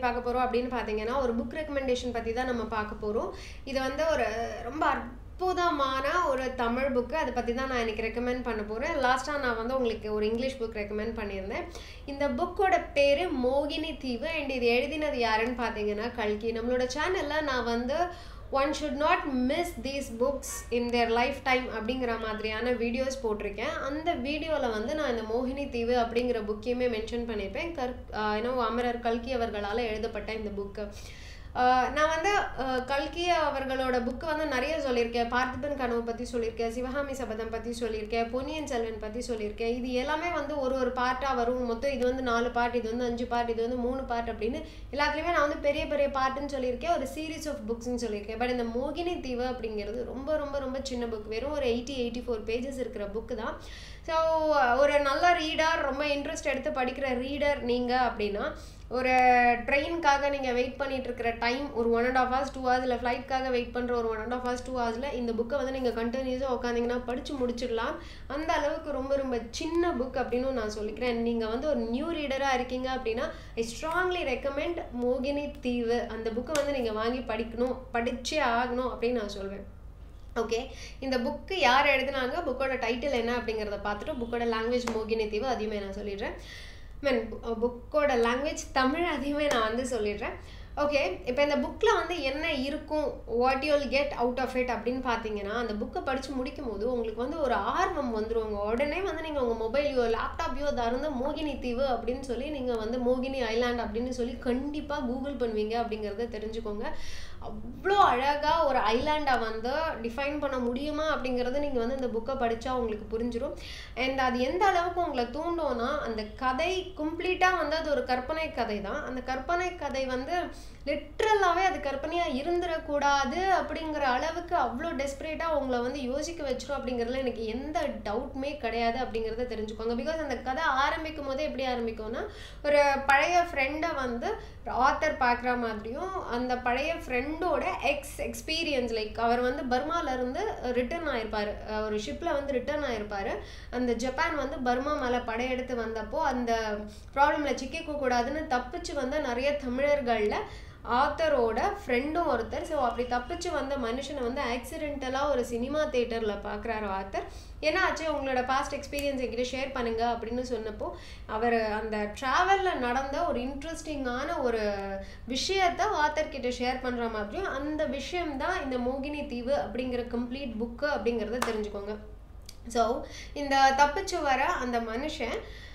பார்க்க போகிறோம் அப்படின்னு பார்த்தீங்கன்னா ஒரு புக் ரெக்கமெண்டேஷன் பற்றி தான் நம்ம பார்க்க போகிறோம் இது வந்து ஒரு ரொம்ப அற்புதமான ஒரு தமிழ் புக்கு அதை பற்றி தான் நான் எனக்கு ரெக்கமெண்ட் பண்ண போகிறேன் லாஸ்ட்டாக நான் வந்து உங்களுக்கு ஒரு இங்கிலீஷ் புக் ரெக்கமெண்ட் பண்ணியிருந்தேன் இந்த புக்கோட பேர் மோகினி தீவு அண்ட் இது எழுதினது யாருன்னு பார்த்தீங்கன்னா கல்கி நம்மளோட சேனலில் நான் வந்து one should not miss these books in their lifetime அப்படிங்கிற மாதிரியான வீடியோஸ் போட்டிருக்கேன் அந்த வீடியோவில் வந்து நான் இந்த மோகினி தீவு அப்படிங்கிற புக்கையுமே மென்ஷன் பண்ணியிருப்பேன் கற் ஏன்னோ அமரர் கல்கி அவர்களால் எழுதப்பட்ட இந்த புக்கு நான் வந்து கல்கி அவர்களோட புக்கு வந்து நிறைய சொல்லியிருக்கேன் பார்த்திபன் கனவு பற்றி சொல்லியிருக்கேன் சிவகாமி சபதம் பற்றி சொல்லியிருக்கேன் பொன்னியின் செல்வன் பற்றி சொல்லியிருக்கேன் இது எல்லாமே வந்து ஒரு ஒரு பார்ட்டாக வரும் மொத்தம் இது வந்து நாலு பார்ட் இது வந்து அஞ்சு பார்ட் இது வந்து மூணு பார்ட் அப்படின்னு எல்லாத்துலேயுமே நான் வந்து பெரிய பெரிய பார்ட்டுன்னு சொல்லியிருக்கேன் ஒரு சீரீஸ் ஆஃப் புக்ஸ்னு சொல்லியிருக்கேன் பட் இந்த மோகினி தீவு அப்படிங்கிறது ரொம்ப ரொம்ப ரொம்ப சின்ன புக் வெறும் ஒரு எயிட்டி எயிட்டி ஃபோர் பேஜஸ் இருக்கிற புக்கு தான் ஸோ ஒரு நல்ல ரீடர் ரொம்ப இன்ட்ரெஸ்ட் எடுத்து படிக்கிற ரீடர் நீங்கள் அப்படின்னா ஒரு ட்ரெயினுக்காக நீங்கள் வெயிட் பண்ணிட்டு இருக்கிற டைம் ஒரு one and half hours two hours இல்லை ஃப்ளைட்காக வெயிட் பண்ணுற ஒரு one and half hours two ஹவர்ஸில் இந்த புக்கை வந்து நீங்கள் கண்டினியூஸாக உட்காந்திங்கன்னா படித்து முடிச்சிடலாம் அந்த அளவுக்கு ரொம்ப ரொம்ப சின்ன புக் அப்படின்னு நான் சொல்லிக்கிறேன் நீங்கள் வந்து ஒரு நியூ ரீடராக இருக்கீங்க அப்படின்னா ஐ ஸ்ட்ராங்லி ரெக்கமெண்ட் மோகினி தீவு அந்த புக்கை வந்து நீங்கள் வாங்கி படிக்கணும் படிச்சே ஆகணும் அப்படின்னு நான் சொல்வேன் ஓகே இந்த புக்கு யார் எழுதுனாங்க புக்கோட டைட்டில் என்ன அப்படிங்கிறத பார்த்துட்டு புக்கோட லாங்குவேஜ் மோகினி தீவு அதையுமே நான் சொல்லிடுறேன் மீன் புக்கோட லாங்குவேஜ் தமிழ் அதையுமே நான் வந்து சொல்லிடுறேன் ஓகே இப்போ இந்த புக்கில் வந்து என்ன இருக்கும் what you'll get out of it அப்படின்னு பார்த்தீங்கன்னா அந்த புக்கை படித்து முடிக்கும் போது உங்களுக்கு வந்து ஒரு ஆர்வம் வந்துருவாங்க உடனே வந்து நீங்கள் உங்கள் மொபைலையோ லேப்டாப்பையோ திறந்து மோகினி தீவு அப்படின்னு சொல்லி நீங்கள் வந்து மோகினி ஐலாண்ட் அப்படின்னு சொல்லி கண்டிப்பாக கூகுள் பண்ணுவீங்க அப்படிங்கிறத தெரிஞ்சுக்கோங்க அவ்வளோ அழகாக ஒரு ஐலாண்டை வந்து டிஃபைன் பண்ண முடியுமா அப்படிங்கிறது நீங்கள் வந்து இந்த புக்கை படித்தா உங்களுக்கு புரிஞ்சிடும் அண்ட் அது எந்த அளவுக்கு உங்களை தூண்டும்னா அந்த கதை கம்ப்ளீட்டாக வந்து அது ஒரு கற்பனை கதை தான் அந்த கற்பனை கதை வந்து லிட்ரலாகவே அது கற்பனையாக இருந்துடக்கூடாது அப்படிங்கிற அளவுக்கு அவ்வளோ டெஸ்பரேட்டாக உங்களை வந்து யோசிக்க வச்சிரும் அப்படிங்கிறதுல எனக்கு எந்த டவுட்டுமே கிடையாது அப்படிங்கிறத தெரிஞ்சுக்கோங்க பிகாஸ் அந்த கதை ஆரம்பிக்கும் போதே எப்படி ஆரம்பிக்கும்னா ஒரு பழைய ஃப்ரெண்டை வந்து ஆத்தர் பார்க்குற மாதிரியும் அந்த பழைய ஃப்ரெண்டோட எக்ஸ் எக்ஸ்பீரியன்ஸ் லைக் அவர் வந்து பர்மாலேருந்து ரிட்டர்ன் ஆயிருப்பார் ஒரு ஷிப்பில் வந்து ரிட்டர்ன் ஆயிருப்பார் அந்த ஜப்பான் வந்து பர்மா மேலே படையெடுத்து வந்தப்போ அந்த ப்ராப்ளமில் சிக்கிக்க கூடாதுன்னு தப்பிச்சு வந்த நிறைய தமிழர்களில் ஆத்தரோட ஃப்ரெண்டும் ஒருத்தர் ஸோ அப்படி தப்பிச்சு வந்த மனுஷனை வந்து ஆக்சிடென்டலாக ஒரு சினிமா தேட்டரில் பார்க்குறாரு ஆத்தர் ஏன்னா ஆச்சு உங்களோட பாஸ்ட் எக்ஸ்பீரியன்ஸ் என்கிட்ட ஷேர் பண்ணுங்க அப்படின்னு சொன்னப்போ அவர் அந்த ட்ராவலில் நடந்த ஒரு இன்ட்ரெஸ்டிங்கான ஒரு விஷயத்த ஆத்தர் கிட்ட ஷேர் பண்ணுற மாதிரியும் அந்த விஷயம்தான் இந்த மோகினி தீவு அப்படிங்கிற கம்ப்ளீட் புக்கு அப்படிங்கிறத தெரிஞ்சுக்கோங்க ஸோ இந்த தப்பிச்சு வர அந்த மனுஷன்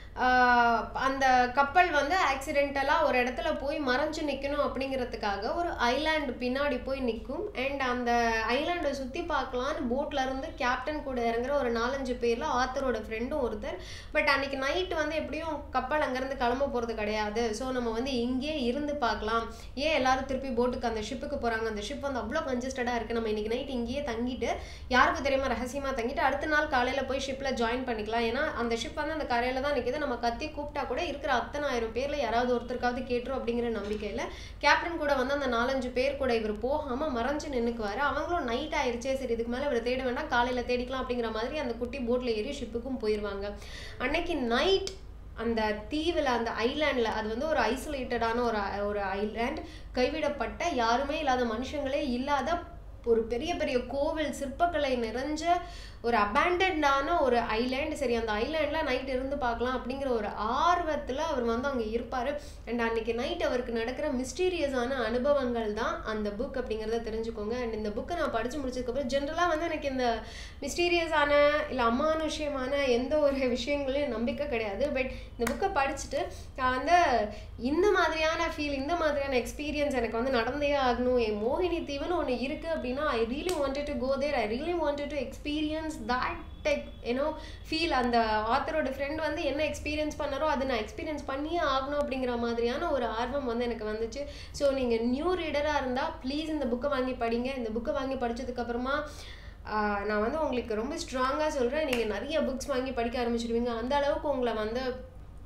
அந்த கப்பல் வந்து ஆக்சிடென்டலாக ஒரு இடத்துல போய் மறைஞ்சு நிற்கணும் அப்படிங்கிறதுக்காக ஒரு ஐலாண்டு பின்னாடி போய் நிற்கும் அண்ட் அந்த ஐலாண்டை சுற்றி பார்க்கலான்னு போட்டில் இருந்து கேப்டன் கூட இறங்குற ஒரு நாலஞ்சு பேரில் ஆத்தரோட ஃப்ரெண்டும் ஒருத்தர் பட் அன்னைக்கு நைட்டு வந்து எப்படியும் கப்பல் அங்கேருந்து கிளம்ப போகிறது கிடையாது ஸோ நம்ம வந்து இங்கேயே இருந்து பார்க்கலாம் ஏன் எல்லாரும் திருப்பி போட்டுக்கு அந்த ஷிப்புக்கு போகிறாங்க அந்த ஷிப் வந்து அவ்வளோ கன்ஜஸ்டடாக இருக்குது நம்ம இன்னைக்கு நைட் இங்கேயே தங்கிட்டு யாருக்கு தெரியாமல் ரகசியமாக தங்கிட்டு அடுத்த நாள் காலையில் போய் ஷிப்பில் ஜாயின் பண்ணிக்கலாம் ஏன்னா அந்த ஷிப் வந்து அந்த கரையில் தான் நிற்கிது நம்ம கத்தி கூப்பிட்டா கூட இருக்கிற அத்தனை ஆயிரம் பேர்ல யாராவது ஒருத்தருக்காவது கேட்டுரும் அப்படிங்கிற நம்பிக்கையில கேப்டன் கூட வந்து அந்த நாலஞ்சு பேர் கூட இவர் போகாம மறைஞ்சு நின்னுக்குவாரு அவங்களும் நைட் ஆயிடுச்சே சரி இதுக்கு மேல இவர் தேட வேண்டாம் காலையில தேடிக்கலாம் அப்படிங்கிற மாதிரி அந்த குட்டி போட்ல ஏறி ஷிப்புக்கும் போயிடுவாங்க அன்னைக்கு நைட் அந்த தீவில் அந்த ஐலாண்டில் அது வந்து ஒரு ஐசோலேட்டடான ஒரு ஒரு ஐலாண்ட் கைவிடப்பட்ட யாருமே இல்லாத மனுஷங்களே இல்லாத ஒரு பெரிய பெரிய கோவில் சிற்பக்கலை நிறைஞ்ச ஒரு அபேண்டடான ஒரு ஐலேண்ட் சரி அந்த ஐலாண்டில் நைட் இருந்து பார்க்கலாம் அப்படிங்கிற ஒரு ஆர்வத்தில் அவர் வந்து அங்கே இருப்பார் அண்ட் அன்னைக்கு நைட் அவருக்கு நடக்கிற மிஸ்டீரியஸான அனுபவங்கள் தான் அந்த புக் அப்படிங்கிறத தெரிஞ்சுக்கோங்க அண்ட் இந்த புக்கை நான் படித்து முடிச்சதுக்கப்புறம் ஜென்ரலாக வந்து எனக்கு இந்த மிஸ்டீரியஸான இல்லை அமானுஷ்யமான எந்த ஒரு விஷயங்களையும் நம்பிக்கை கிடையாது பட் இந்த புக்கை படிச்சுட்டு நான் வந்து இந்த மாதிரியான ஃபீல் இந்த மாதிரியான எக்ஸ்பீரியன்ஸ் எனக்கு வந்து நடந்தே ஆகணும் என் மோகினி தீவுன்னு ஒன்று இருக்குது அப்படின்னா I really wanted to go there I really wanted to experience that டெக் யூனோ ஃபீல் அந்த ஆத்தரோட ஃப்ரெண்ட் வந்து என்ன எக்ஸ்பீரியன்ஸ் பண்ணாரோ அதை நான் எக்ஸ்பீரியன்ஸ் பண்ணியே ஆகணும் அப்படிங்கிற மாதிரியான ஒரு ஆர்வம் வந்து எனக்கு வந்துச்சு ஸோ நீங்கள் நியூ ரீடராக இருந்தால் ப்ளீஸ் இந்த புக்கை வாங்கி படிங்க இந்த புக்கை வாங்கி படித்ததுக்கப்புறமா நான் வந்து உங்களுக்கு ரொம்ப ஸ்ட்ராங்காக சொல்கிறேன் நீங்கள் நிறைய புக்ஸ் வாங்கி படிக்க ஆரம்பிச்சிடுவீங்க அந்த அளவுக்கு உங்களை வந்து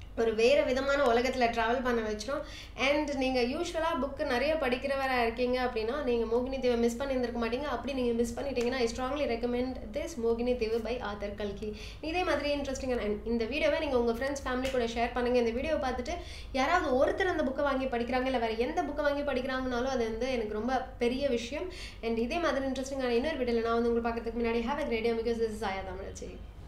ஒரு வேறு விதமான உலகத்தில் ட்ராவல் பண்ண வச்சிரும் அண்ட் நீங்கள் யூஸ்வலாக புக்கு நிறைய படிக்கிறவராக இருக்கீங்க அப்படின்னா நீங்கள் மோகினி தீவை மிஸ் பண்ணியிருந்திருக்க மாட்டீங்க அப்படி நீங்கள் மிஸ் பண்ணிட்டீங்கன்னா ஐ ஸ்ட்ராங்லி ரெக்கமெண்ட் திஸ் மோகினி தீவு பை ஆதர் கல்கி இதே மாதிரி இன்ட்ரெஸ்டிங்கான இந்த வீடியோவை நீங்கள் உங்கள் ஃப்ரெண்ட்ஸ் ஃபேமிலி கூட ஷேர் பண்ணுங்கள் இந்த வீடியோவை பார்த்துட்டு யாராவது ஒருத்தர் அந்த புக்கை வாங்கி படிக்கிறாங்க இல்லை வேறு எந்த புக்கை வாங்கி படிக்கிறாங்கனாலும் அது வந்து எனக்கு ரொம்ப பெரிய விஷயம் அண்ட் இதே மாதிரி இன்ட்ரெஸ்டிங்கான இன்னொரு வீடியோவில் நான் வந்து உங்களுக்கு பார்க்கறதுக்கு முன்னாடி ஹேவ் அ கிரேடியோ பிகாஸ் திஸ் இஸ் ஆயா தமிழச்சி